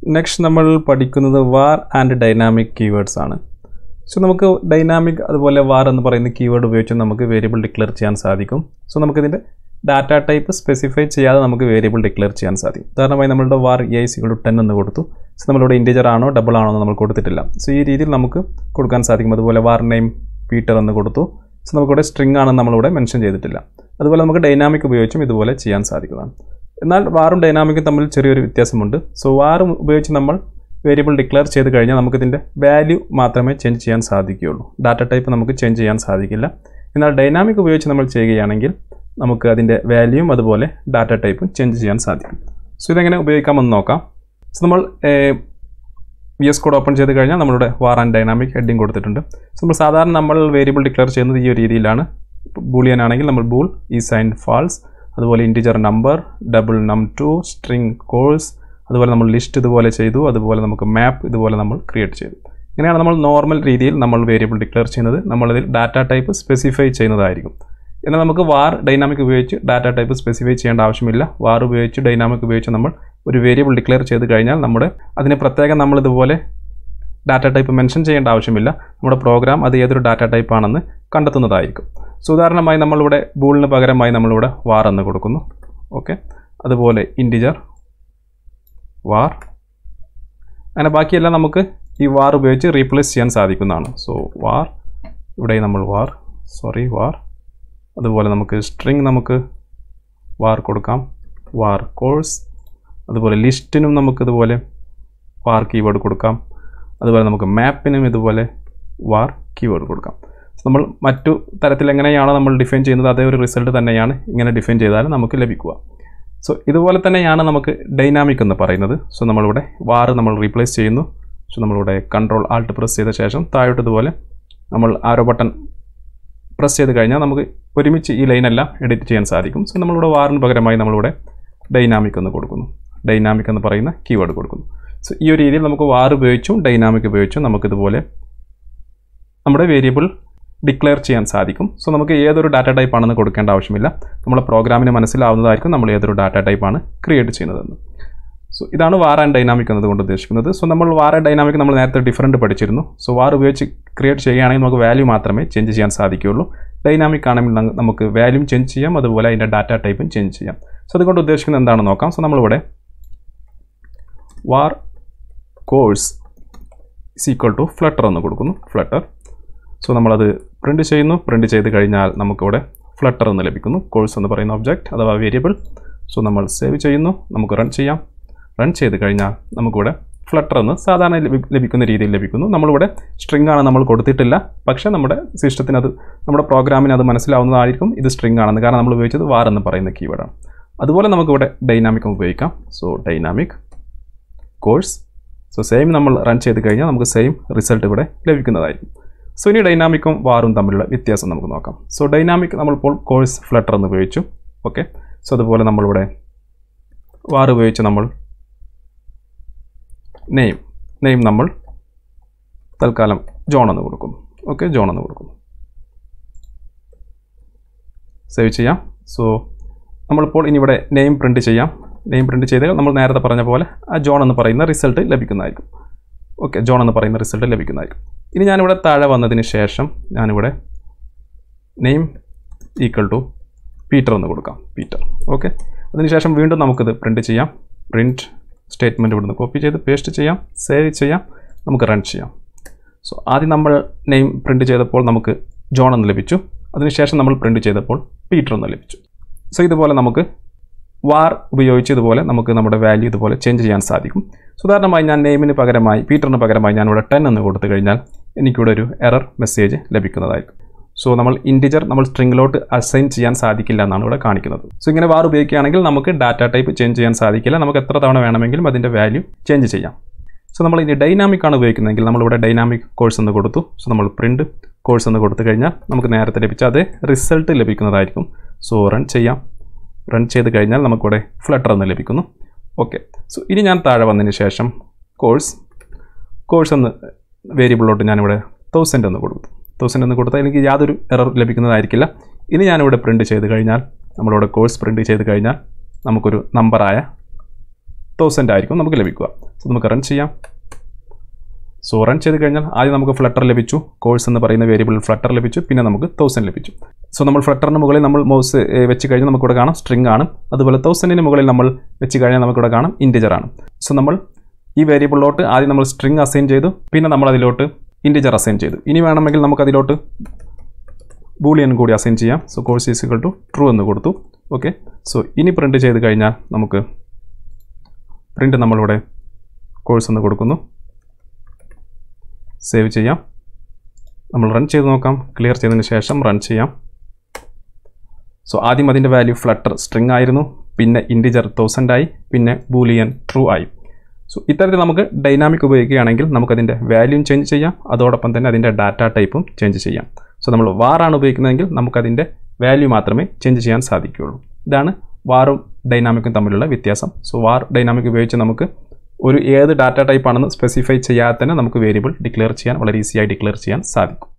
next നമ്മൾ പഠിക്കുന്നത് var and dynamic keywords ആണ് സോ നമുക്ക് ഡൈനാമിക് അതുപോലെ വാർ എന്ന് പറയുന്ന കീവേഡ് ഉപയോഗിച്ച് നമുക്ക് വേരിയബിൾ ഡിക്ലെയർ ചെയ്യാൻ സാധിക്കും സോ നമുക്കിതിൻ്റെ ഡാറ്റ ടൈപ്പ് സ്പെസിഫൈ ചെയ്യാതെ നമുക്ക് വേരിയബിൾ ഡിക്ലെയർ ചെയ്യാൻ സാധിക്കും ഉദാഹരണമായി നമ്മളുടെ വാർ എ സികൾ ടെൻ എന്ന് കൊടുത്തു സോ നമ്മളിവിടെ ഇൻറ്റീജർ ആണോ ഡബിൾ ആണോ എന്ന് നമ്മൾ കൊടുത്തിട്ടില്ല സോ ഈ രീതിയിൽ നമുക്ക് കൊടുക്കാൻ സാധിക്കും അതുപോലെ വാർ നെയിം പീറ്റർ എന്ന് കൊടുത്തു സോ നമുക്കിവിടെ സ്ട്രിങ് ആണെന്ന് നമ്മളിവിടെ മെൻഷൻ ചെയ്തിട്ടില്ല അതുപോലെ നമുക്ക് ഡൈനാമിക് ഉപയോഗിച്ചും ഇതുപോലെ ചെയ്യാൻ സാധിക്കുന്നതാണ് എന്നാൽ വാറും ഡൈനാമിക്കും തമ്മിൽ ചെറിയൊരു വ്യത്യാസമുണ്ട് സോ വാറും ഉപയോഗിച്ച് നമ്മൾ വേരിയബിൾ ഡിക്ലെയർ ചെയ്ത് കഴിഞ്ഞാൽ നമുക്കിതിൻ്റെ വാല്യൂ മാത്രമേ ചേഞ്ച് ചെയ്യാൻ സാധിക്കുകയുള്ളൂ ഡാറ്റ ടൈപ്പ് നമുക്ക് ചേഞ്ച് ചെയ്യാൻ സാധിക്കില്ല എന്നാൽ ഡൈനാമിക് ഉപയോഗിച്ച് നമ്മൾ ചെയ്യുകയാണെങ്കിൽ നമുക്ക് അതിൻ്റെ വാല്യൂയും അതുപോലെ ഡാറ്റ ടൈപ്പും ചേഞ്ച് ചെയ്യാൻ സാധിക്കും സോ ഇതെങ്ങനെ ഉപയോഗിക്കാമെന്ന് നോക്കാം സോ നമ്മൾ വി എസ് കോഡ് ഓപ്പൺ ചെയ്ത് കഴിഞ്ഞാൽ നമ്മളുടെ വാർ ആൻഡ് ഡൈനാമിക് ഹെഡിങ് കൊടുത്തിട്ടുണ്ട് സോ നമ്മൾ സാധാരണ നമ്മൾ വേരിയബിൾ ഡിക്ലെയർ ചെയ്യുന്നത് ഈ ഒരു രീതിയിലാണ് ബൂളിയൻ ആണെങ്കിൽ നമ്മൾ ബൂൾ ഈ സൈൻ ഫാൾസ് അതുപോലെ integer number double num two string course അതുപോലെ നമ്മൾ ലിസ്റ്റ് ഇതുപോലെ ചെയ്തു അതുപോലെ നമുക്ക് മാപ്പ് ഇതുപോലെ നമ്മൾ ക്രിയേറ്റ് ചെയ്തു ഇങ്ങനെയാണ് നമ്മൾ നോർമൽ രീതിയിൽ നമ്മൾ വേരിയബിൾ ഡിക്ലെയർ ചെയ്യുന്നത് നമ്മളിതിൽ ഡാറ്റ ടൈപ്പ് സ്പെസിഫൈ ചെയ്യുന്നതായിരിക്കും എന്നാൽ നമുക്ക് വാർ ഡൈനാമിക് ഉപയോഗിച്ച് ഡാറ്റ ടൈപ്പ് സ്പെസിഫൈ ചെയ്യേണ്ട ആവശ്യമില്ല വാർ ഉപയോഗിച്ച് ഡൈനാമിക് ഉപയോഗിച്ച് നമ്മൾ ഒരു വേരിയബിൾ ഡിക്ലെയർ ചെയ്ത് കഴിഞ്ഞാൽ നമ്മുടെ അതിന് പ്രത്യേകം നമ്മൾ ഇതുപോലെ ഡാറ്റ ടൈപ്പ് മെൻഷൻ ചെയ്യേണ്ട ആവശ്യമില്ല നമ്മുടെ പ്രോഗ്രാം അത് ഏതൊരു ഡാറ്റ ടൈപ്പ് ആണെന്ന് കണ്ടെത്തുന്നതായിരിക്കും സോ ഉദാഹരണമായി നമ്മളിവിടെ ബൂളിന് പകരമായി നമ്മളിവിടെ വാർ എന്ന് കൊടുക്കുന്നു ഓക്കെ അതുപോലെ ഇൻറ്റിജർ വാർ അങ്ങനെ ബാക്കിയെല്ലാം നമുക്ക് ഈ വാർ ഉപയോഗിച്ച് റീപ്ലേസ് ചെയ്യാൻ സാധിക്കുന്നതാണ് സോ വാർ ഇവിടെ നമ്മൾ വാർ സോറി വാർ അതുപോലെ നമുക്ക് സ്ട്രിങ് നമുക്ക് വാർ കൊടുക്കാം വാർ കോഴ്സ് അതുപോലെ ലിസ്റ്റിനും നമുക്ക് ഇതുപോലെ വാർ കീവേഡ് കൊടുക്കാം അതുപോലെ നമുക്ക് മാപ്പിനും ഇതുപോലെ വാർ കീവേഡ് കൊടുക്കാം നമ്മൾ മറ്റു തരത്തിൽ എങ്ങനെയാണോ നമ്മൾ ഡിഫൈൻ ചെയ്യുന്നത് അതേ ഒരു റിസൾട്ട് തന്നെയാണ് ഇങ്ങനെ ഡിഫൈൻ ചെയ്താൽ നമുക്ക് ലഭിക്കുക സോ ഇതുപോലെ തന്നെയാണ് നമുക്ക് ഡൈനാമിക് എന്ന് പറയുന്നത് സോ നമ്മളിവിടെ വാർ നമ്മൾ റീപ്ലേസ് ചെയ്യുന്നു സോ നമ്മളിവിടെ കൺട്രോൾ ആൾട്ട് പ്രസ് ചെയ്ത ശേഷം താഴോട്ട് ഇതുപോലെ നമ്മൾ ആരോ ബട്ടൺ പ്രസ് ചെയ്ത് കഴിഞ്ഞാൽ നമുക്ക് ഒരുമിച്ച് ഈ ലൈനെല്ലാം എഡിറ്റ് ചെയ്യാൻ സാധിക്കും സോ നമ്മളിവിടെ വാറിന് പകരമായി നമ്മളിവിടെ ഡൈനാമിക് എന്ന് കൊടുക്കുന്നു ഡൈനാമിക് എന്ന് പറയുന്ന കീവേഡ് കൊടുക്കുന്നു സോ ഈ ഒരു രീതിയിൽ നമുക്ക് വാർ ഉപയോഗിച്ചും ഡൈനാമിക് ഉപയോഗിച്ചും നമുക്കിതുപോലെ നമ്മുടെ വേരിയബിൾ ഡിക്ലെയർ ചെയ്യാൻ സാധിക്കും സോ നമുക്ക് ഏതൊരു ഡാറ്റ ടൈപ്പ് ആണെന്ന് കൊടുക്കേണ്ട ആവശ്യമില്ല നമ്മുടെ പ്രോഗ്രാമിന് മനസ്സിലാവുന്നതായിരിക്കും നമ്മൾ ഏതൊരു ഡാറ്റ ടൈപ്പാണ് ക്രിയേറ്റ് ചെയ്യുന്നതെന്ന് സോ ഇതാണ് വാർ ആൻഡ് ഡൈനാമിക് എന്നതുകൊണ്ട് ഉദ്ദേശിക്കുന്നത് സോ നമ്മൾ വാർ ആൻഡ് ഡൈനാമിക് നമ്മൾ നേരത്തെ ഡിഫറൻറ്റ് പഠിച്ചിരുന്നു സോ വാർ ഉപയോഗിച്ച് ക്രിയേറ്റ് ചെയ്യുകയാണെങ്കിൽ നമുക്ക് വാല്യൂ മാത്രമേ ചേഞ്ച് ചെയ്യാൻ സാധിക്കുകയുള്ളൂ ഡൈനാമിക് ആണെങ്കിൽ ന- നമുക്ക് വാല്യൂം ചേഞ്ച് ചെയ്യാം അതുപോലെ അതിൻ്റെ ഡാറ്റ ടൈപ്പും ചേഞ്ച് ചെയ്യാം സോ അതുകൊണ്ട് ഉദ്ദേശിക്കുന്നത് എന്താണെന്ന് നോക്കാം സോ നമ്മളിവിടെ var course is equal to Flutter എന്ന് കൊടുക്കുന്നു ഫ്ലട്ടർ സോ നമ്മളത് പ്രിൻറ്റ് ചെയ്യുന്നു പ്രിൻറ്റ് ചെയ്ത് കഴിഞ്ഞാൽ നമുക്കിവിടെ ഫ്ലട്ടർ എന്ന് ലഭിക്കുന്നു കോഴ്സ് എന്ന് പറയുന്ന ഒബ്ജക്റ്റ് അഥവാ വേരിയബിൾ സോ നമ്മൾ സേവ് ചെയ്യുന്നു നമുക്ക് റൺ ചെയ്യാം റൺ ചെയ്ത് കഴിഞ്ഞാൽ നമുക്കിവിടെ ഫ്ലട്ടർ എന്ന് സാധാരണ ലഭി- ലഭിക്കുന്ന രീതിയിൽ ലഭിക്കുന്നു നമ്മളിവിടെ സ്ട്രിംഗ് ആണ് നമ്മൾ കൊടുത്തിട്ടില്ല പക്ഷേ നമ്മുടെ സിസ്റ്റത്തിന് അത് നമ്മുടെ പ്രോഗ്രാമിന് അത് മനസ്സിലാവുന്നതായിരിക്കും ഇത് സ്ട്രിംഗ് ആണെന്ന് കാരണം നമ്മൾ ഉപയോഗിച്ചത് വാർ എന്ന് പറയുന്ന കീവേഡാണ് അതുപോലെ നമുക്കിവിടെ ഡൈനാമിക് ഉപയോഗിക്കാം so dynamic course so same നമ്മൾ റൺ ചെയ്ത് കഴിഞ്ഞാൽ നമുക്ക് സെയിം റിസൾട്ട് ഇവിടെ ലഭിക്കുന്നതായിരിക്കും സോ ഇനി ഡൈനാമിക്കും വാറും തമ്മിലുള്ള വ്യത്യാസം നമുക്ക് നോക്കാം സോ ഡൈനാമിക് നമ്മളിപ്പോൾ കോഴ്സ് ഫ്ലട്ടർ എന്ന് ഉപയോഗിച്ചു ഓക്കെ സോ അതുപോലെ നമ്മളിവിടെ വാർ ഉപയോഗിച്ച് നമ്മൾ നെയിം നെയിം നമ്മൾ തൽക്കാലം ജോൺ എന്ന് കൊടുക്കുന്നു ഓക്കെ ജോൺ എന്ന് കൊടുക്കുന്നു സേവ് ചെയ്യാം സോ നമ്മളിപ്പോൾ ഇനി ഇവിടെ നെയിം പ്രിൻറ്റ് ചെയ്യാം നെയിം പ്രിൻറ്റ് ചെയ്ത് നമ്മൾ നേരത്തെ പറഞ്ഞ പോലെ ആ ജോൺ എന്ന് പറയുന്ന റിസൾട്ട് ലഭിക്കുന്നതായിരിക്കും ഓക്കെ ജോൺ എന്ന് പറയുന്ന റിസൾട്ട് ലഭിക്കുന്നതായിരിക്കും ഇനി ഞാനിവിടെ താഴെ വന്നതിന് ശേഷം ഞാനിവിടെ നെയിം ഈക്വൽ ടു പീറ്റർ എന്ന് കൊടുക്കാം പീറ്റർ ഓക്കെ അതിനുശേഷം വീണ്ടും നമുക്കിത് പ്രിൻറ്റ് ചെയ്യാം പ്രിൻറ്റ് സ്റ്റേറ്റ്മെൻറ്റ് ഇവിടുന്ന് കോപ്പി ചെയ്ത് പേസ്റ്റ് ചെയ്യാം സേവ് ചെയ്യാം നമുക്ക് റൺ ചെയ്യാം സോ ആദ്യം നമ്മൾ നെയിം പ്രിൻറ്റ് ചെയ്തപ്പോൾ നമുക്ക് ജോൺ എന്ന് ലഭിച്ചു അതിനുശേഷം നമ്മൾ പ്രിൻറ്റ് ചെയ്തപ്പോൾ പീറ്റർ എന്ന് ലഭിച്ചു സോ ഇതുപോലെ നമുക്ക് വാർ ഉപയോഗിച്ച് ഇതുപോലെ നമുക്ക് നമ്മുടെ വാല്യൂ ഇതുപോലെ ചേഞ്ച് ചെയ്യാൻ സാധിക്കും സോ ഉദാഹരണമായി ഞാൻ നെയിമിന് പകരമായി പീറ്ററിന് പകരമായി ഞാൻ ഇവിടെ ടെൻ എന്ന് കൊടുത്തു കഴിഞ്ഞാൽ എനിക്കിവിടെ ഒരു എറർ മെസ്സേജ് ലഭിക്കുന്നതായിരിക്കും സോ നമ്മൾ ഇൻറ്റിജർ നമ്മൾ സ്ട്രിങ്ങിലോട്ട് അസൈൻ ചെയ്യാൻ സാധിക്കില്ല എന്നാണ് ഇവിടെ കാണിക്കുന്നത് സോ ഇങ്ങനെ വാർ ഉപയോഗിക്കുകയാണെങ്കിൽ നമുക്ക് ഡാറ്റ ടൈപ്പ് ചേഞ്ച് ചെയ്യാൻ സാധിക്കില്ല നമുക്ക് എത്ര തവണ വേണമെങ്കിലും അതിൻ്റെ വാല്യൂ ചേഞ്ച് ചെയ്യാം സോ നമ്മൾ ഇനി ഡൈനാമിക് ആണ് ഉപയോഗിക്കുന്നതെങ്കിൽ നമ്മളിവിടെ ഡൈനാമിക് കോഴ്സ് എന്ന് കൊടുത്തു സോ നമ്മൾ പ്രിൻറ്റ് കോഴ്സ് എന്ന് കൊടുത്തു കഴിഞ്ഞാൽ നമുക്ക് നേരത്തെ ലഭിച്ച അതേ റിസൾട്ട് ലഭിക്കുന്നതായിരിക്കും സോ റൺ ചെയ്യാം റൺ ചെയ്ത് കഴിഞ്ഞാൽ നമുക്കിവിടെ ഫ്ലട്ടർ എന്ന് ലഭിക്കുന്നു ഓക്കെ സോ ഇനി ഞാൻ താഴെ വന്നതിന് ശേഷം കോഴ്സ് കോഴ്സ് എന്ന് വേരിയബിളിലോട്ട് ഞാനിവിടെ തൗസൻഡ് എന്ന് കൊടുത്തു തൗസൻഡ് എന്ന് കൊടുത്താൽ എനിക്ക് യാതൊരു എറർ ലഭിക്കുന്നതായിരിക്കില്ല ഇനി ഞാനിവിടെ പ്രിൻറ്റ് ചെയ്ത് കഴിഞ്ഞാൽ നമ്മളിവിടെ കോഴ്സ് പ്രിൻറ്റ് ചെയ്ത് കഴിഞ്ഞാൽ നമുക്കൊരു നമ്പറായ തൗസൻഡ് ആയിരിക്കും നമുക്ക് ലഭിക്കുക സോ നമുക്ക് റൺ ചെയ്യാം സോ റൺ ചെയ്ത് കഴിഞ്ഞാൽ ആദ്യം നമുക്ക് ഫ്ലട്ടർ ലഭിച്ചു കോഴ്സ് എന്ന് പറയുന്ന വേരിയബിൾ ഫ്ലട്ടർ ലഭിച്ചു പിന്നെ നമുക്ക് തൗസൻഡ് ലഭിച്ചു സോ നമ്മൾ ഫ്ലട്ടറിന് മുകളിൽ നമ്മൾ മൗസ് വെച്ച് കഴിഞ്ഞാൽ നമുക്കിവിടെ കാണാം സ്ട്രിംഗ് ആണ് അതുപോലെ തൗസൻഡിന് മുകളിൽ നമ്മൾ വെച്ച് കഴിഞ്ഞാൽ നമുക്കിവിടെ കാണാം ഇൻറ്റിജർ ആണ് സോ നമ്മൾ ഈ വേരിയബിളിലോട്ട് ആദ്യം നമ്മൾ സ്ട്രിംഗ് അസൈൻ ചെയ്തു പിന്നെ നമ്മൾ അതിലോട്ട് ഇൻറ്റിജർ അസൈൻ ചെയ്തു ഇനി വേണമെങ്കിൽ നമുക്ക് അതിലോട്ട് ബൂളിയൻ കൂടി അസൈൻ ചെയ്യാം so course is equal to true എന്ന് കൊടുത്തു ഓക്കെ സോ ഇനി പ്രിൻറ്റ് ചെയ്ത് കഴിഞ്ഞാൽ നമുക്ക് പ്രിൻറ്റ് നമ്മളിവിടെ കോഴ്സ് എന്ന് കൊടുക്കുന്നു സേവ് ചെയ്യാം നമ്മൾ റൺ ചെയ്ത് നോക്കാം ക്ലിയർ ചെയ്തതിന് ശേഷം റൺ ചെയ്യാം സോ ആദ്യം അതിൻ്റെ വാല്യൂ ഫ്ലട്ടർ സ്ട്രിംഗ് ആയിരുന്നു പിന്നെ ഇൻറ്റിജർ തൗസൻഡ് ആയി പിന്നെ ബൂലിയൻ ട്രൂ ആയി സോ ഇത്തരത്തിൽ നമുക്ക് ഡൈനാമിക് ഉപയോഗിക്കുകയാണെങ്കിൽ നമുക്കതിൻ്റെ വാല്യൂം ചേഞ്ച് ചെയ്യാം അതോടൊപ്പം തന്നെ അതിൻ്റെ ഡാറ്റ ടൈപ്പും ചേഞ്ച് ചെയ്യാം സോ നമ്മൾ വാറാണ് ഉപയോഗിക്കുന്നതെങ്കിൽ നമുക്കതിൻ്റെ വാല്യൂ മാത്രമേ ചേഞ്ച് ചെയ്യാൻ സാധിക്കുകയുള്ളൂ ഇതാണ് വാറും ഡൈനാമിക്കും തമ്മിലുള്ള വ്യത്യാസം സോ വാർ ഡൈനാമിക് ഉപയോഗിച്ച് നമുക്ക് ഒരു ഏത് ഡാറ്റ ടൈപ്പ് ആണെന്ന് സ്പെസിഫൈ ചെയ്യാതെ തന്നെ നമുക്ക് വേരിയബിൾ ഡിക്ലെയർ ചെയ്യാൻ വളരെ ഈസിയായി ഡിക്ലെയർ ചെയ്യാൻ സാധിക്കും